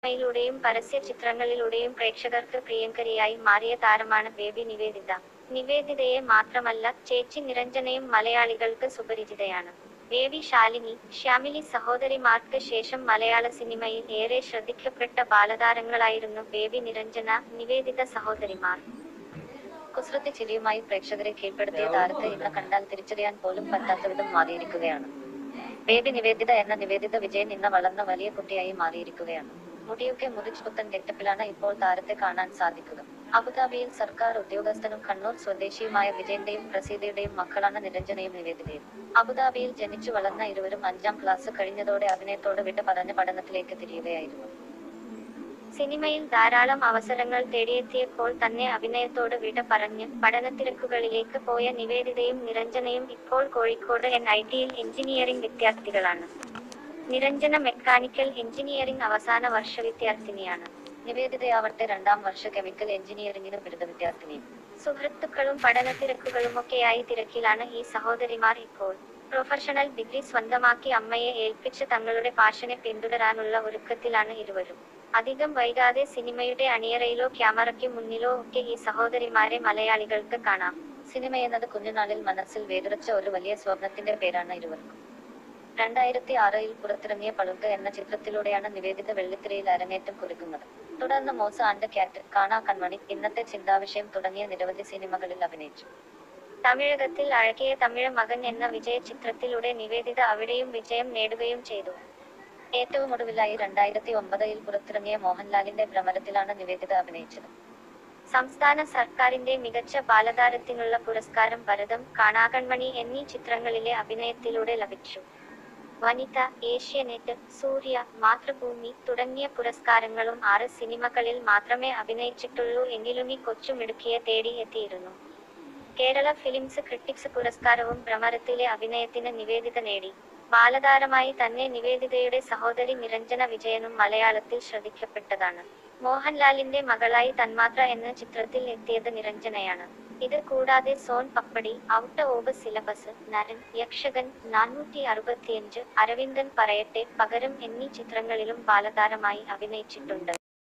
സിനിമയിലൂടെയും പരസ്യ ചിത്രങ്ങളിലൂടെയും പ്രേക്ഷകർക്ക് പ്രിയങ്കരിയായി മാറിയ താരമാണ് ബേബി നിവേദിത നിവേദിതയെ മാത്രമല്ല ചേച്ചി നിരഞ്ജനയും മലയാളികൾക്ക് സുപരിചിതയാണ് ബേബി ശാലിനി ശ്യാമിലി സഹോദരിമാർക്ക് ശേഷം മലയാള സിനിമയിൽ ഏറെ ശ്രദ്ധിക്കപ്പെട്ട ബാലതാരങ്ങളായിരുന്നു ബേബി നിരഞ്ജന നിവേദിത സഹോദരിമാർ കുസൃതി ചിരിയുമായി പ്രേക്ഷകരെ കീഴ്പ്പെടുത്തിയ താരത്തെ ഇന്ന് കണ്ടാൽ തിരിച്ചറിയാൻ പോലും പറ്റാത്തവിധം മാറിയിരിക്കുകയാണ് ബേബി നിവേദിത എന്ന നിവേദിത വിജയൻ ഇന്ന് വളർന്ന വലിയ കുട്ടിയായി മാറിയിരിക്കുകയാണ് മുടിയൊക്കെ മുറിച്ച് പുത്തൻ ഗെറ്റപ്പിലാണ് ഇപ്പോൾ താരത്തെ കാണാൻ സാധിക്കുക അബുദാബിയിൽ സർക്കാർ ഉദ്യോഗസ്ഥനും കണ്ണൂർ സ്വദേശിയുമായ വിജയന്റെയും പ്രസീതയുടെയും മക്കളാണ് നിരഞ്ജനയും നിവേദിതയും അബുദാബിയിൽ ജനിച്ചു വളർന്ന ഇരുവരും അഞ്ചാം ക്ലാസ് കഴിഞ്ഞതോടെ അഭിനയത്തോട് വിട്ട് പറഞ്ഞ് പഠനത്തിലേക്ക് തിരിയുകയായിരുന്നു സിനിമയിൽ ധാരാളം അവസരങ്ങൾ തേടിയെത്തിയപ്പോൾ തന്നെ അഭിനയത്തോട് വിട പറഞ്ഞ് പഠനത്തിരക്കുകളിലേക്ക് പോയ നിവേദിതയും നിരഞ്ജനയും ഇപ്പോൾ കോഴിക്കോട് എൻ ഐ ടിയിൽ എഞ്ചിനീയറിംഗ് വിദ്യാർത്ഥികളാണ് നിരഞ്ജന മെക്കാനിക്കൽ എഞ്ചിനീയറിംഗ് അവസാന വർഷ വിദ്യാർത്ഥിനിയാണ് നിവേദിതയാവട്ടെ രണ്ടാം വർഷ കെമിക്കൽ എഞ്ചിനീയറിംഗിന് ബിരുദ വിദ്യാർത്ഥിനിയും സുഹൃത്തുക്കളും പഠനത്തിരക്കുകളുമൊക്കെയായി തിരക്കിലാണ് ഈ സഹോദരിമാർ ഇപ്പോൾ പ്രൊഫഷണൽ ഡിഗ്രി സ്വന്തമാക്കി അമ്മയെ ഏൽപ്പിച്ച് തങ്ങളുടെ പാഷനെ പിന്തുടരാനുള്ള ഒരുക്കത്തിലാണ് ഇരുവരും അധികം വൈകാതെ സിനിമയുടെ അണിയറയിലോ ക്യാമറയ്ക്ക് മുന്നിലോ ഒക്കെ ഈ സഹോദരിമാരെ മലയാളികൾക്ക് കാണാം സിനിമയെന്നത് കുഞ്ഞുനാളിൽ മനസ്സിൽ വേദുറച്ച ഒരു വലിയ സ്വപ്നത്തിന്റെ പേരാണ് ഇരുവർക്കും രണ്ടായിരത്തി ആറിൽ പുറത്തിറങ്ങിയ പളുങ്ക എന്ന ചിത്രത്തിലൂടെയാണ് നിവേദിത വെള്ളിത്തിരയിൽ അരങ്ങേറ്റം കുറിക്കുന്നത് തുടർന്ന് മോസ ആൻഡ് ക്യാറ്റ് കാണാ കൺമണി ഇന്നത്തെ ചിന്താവിഷയം തുടങ്ങിയ നിരവധി സിനിമകളിൽ അഭിനയിച്ചു തമിഴകത്തിൽ അഴകിയ തമിഴ് മകൻ എന്ന വിജയ ചിത്രത്തിലൂടെ നിവേദിത അവിടെയും വിജയം നേടുകയും ചെയ്തു ഏറ്റവും ഒടുവിലായി രണ്ടായിരത്തി ഒമ്പതിൽ പുറത്തിറങ്ങിയ മോഹൻലാലിന്റെ ഭ്രമരത്തിലാണ് നിവേദിത അഭിനയിച്ചത് സംസ്ഥാന സർക്കാരിന്റെ മികച്ച ബാലതാരത്തിനുള്ള പുരസ്കാരം ഭരതം കാണാകൺമണി എന്നീ ചിത്രങ്ങളിലെ അഭിനയത്തിലൂടെ ലഭിച്ചു വനിത ഏഷ്യാനെറ്റ് സൂര്യ മാതൃഭൂമി തുടങ്ങിയ പുരസ്കാരങ്ങളും ആറ് സിനിമകളിൽ മാത്രമേ അഭിനയിച്ചിട്ടുള്ളൂ എങ്കിലും ഈ കൊച്ചുമിടുക്കിയെ തേടി എത്തിയിരുന്നു കേരള ഫിലിംസ് ക്രിട്ടിക്സ് പുരസ്കാരവും ഭ്രമരത്തിലെ അഭിനയത്തിന് നിവേദിത നേടി ബാലതാരമായി തന്നെ നിവേദിതയുടെ സഹോദരി നിരഞ്ജന വിജയനും മലയാളത്തിൽ ശ്രദ്ധിക്കപ്പെട്ടതാണ് മോഹൻലാലിന്റെ മകളായി തന്മാത്ര എന്ന ചിത്രത്തിൽ എത്തിയത് നിരഞ്ജനയാണ് ഇത് കൂടാതെ Son Papdi out of syllabus Naran Yakshakan നാനൂറ്റി അറുപത്തിയഞ്ച് അരവിന്ദൻ പറയട്ടെ പകരം എന്നീ ചിത്രങ്ങളിലും ബാലതാരമായി അഭിനയിച്ചിട്ടുണ്ട്